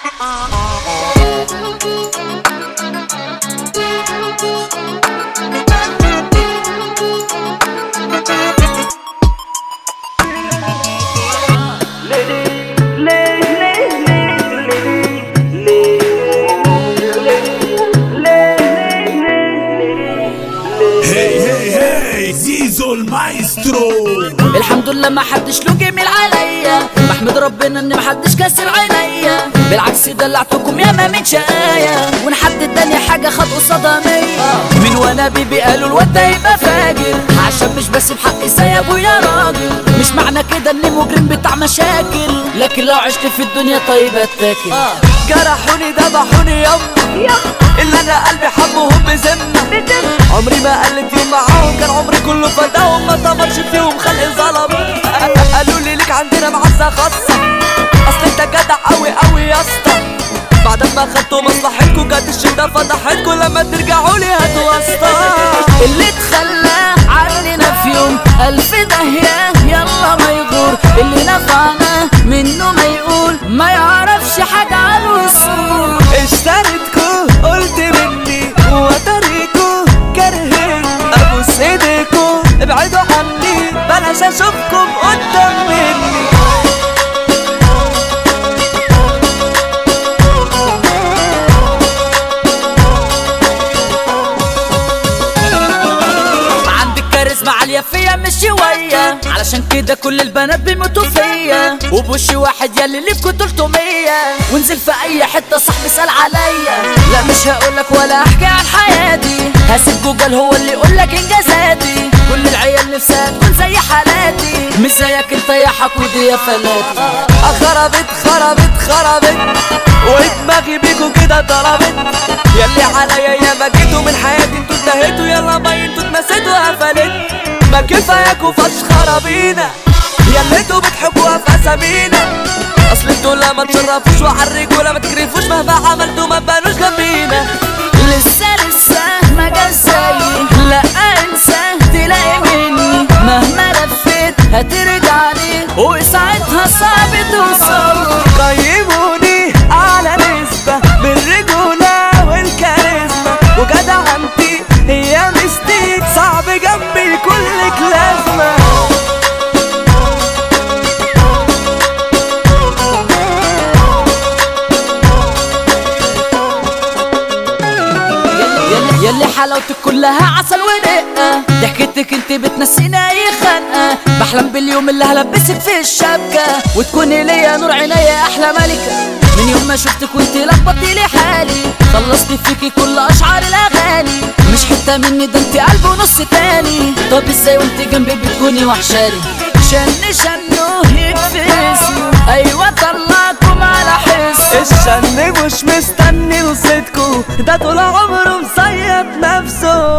هي هي هي زيزو المايسترو الحمد لله ما حدش له جميل عليا بحمد ربنا ان ما حدش كسر عينيا بالعكس دلعتكم ياما من شقايا وان حد اداني حاجه خد قصادها مية من وانا بيبي قالوا الواد ده يبقى فاجر عشان مش بس بحقي زي ابويا راجل مش معنى كده اني مجرم بتاع مشاكل لكن لو عشت في الدنيا طيب اتاكل جرحوني ذبحوني يما اللي انا قلبي حبهم بذمه عمري ما قلت يوم معاهم كان عمري كله فداهم ما طمرش فيهم خلق ظلم قالوا لي ليك عندنا معزه خاصه اصل انت جدع قوي قوي يا اسطى بعد ما خدتوا مصلحتكم جت الشده فضحتكم لما ترجعوا لي هاتوا واسطه اللي اتخلى عننا في يوم ألف داهية يلا ما يغور اللي نفعنا منه ما يقول ما يعرفش حاجة عن الوصول اشتريتكو قلت مني وتريكو كرهين ابوس ايديكو ابعدوا عني بلاش اشوفكم قدام مني عندك كاريزما عالية فيا مش شوية علشان كده كل البنات بيموتوا فيا وبوشي واحد ياللي ليه في 300 وانزل في اي حتة صاحبي سأل عليا لا مش هقولك ولا احكي عن حياتي هسيب جوجل هو اللي يقولك انجازاتي كل العيال نفسها تكون زي حالاتي مش زيك انت يا حقودي يا فلاتي خربت خربت خربت ودماغي بيكو كده ضربت ياللي عليا يا ما جيتوا من حياتي انتوا انتهيتوا يلا باي انتوا اتنسيتوا قفلت ما كفاياكوا فش خرابينا ياللي انتوا بتحبوها في اسامينا اصل انتوا لا ما تشرفوش وعالرجولة ما تكرفوش مهما عملتوا ما تبانوش جنبينا لسه لسه ما جاش زيي لا انسى تلاقي مني مهما لفيت هترجعني وساعتها صعب توصل قيموني على نسبة بالرجولة والكاريزما وجدعنتي هي مستيك صعب جنبي كلك لازمة يلي, يلي حلاوتك كلها عسل ورقة ضحكتك انت بتنسينا اي خنقة بحلم باليوم اللي هلبسك في الشبكة وتكوني ليا نور عينيا احلى ملكة من يوم ما شفتك وانت لخبطتي لي حالي خلصت فيكي كل اشعار الاغاني مش حتة مني ده انت قلب ونص تاني طب ازاي وانت جنبي بتكوني وحشاني شن شنو يكفي اسمه ايوه طلعكم على حس الشن مش مستني لصيتكو ده طول عمره مصيد نفسه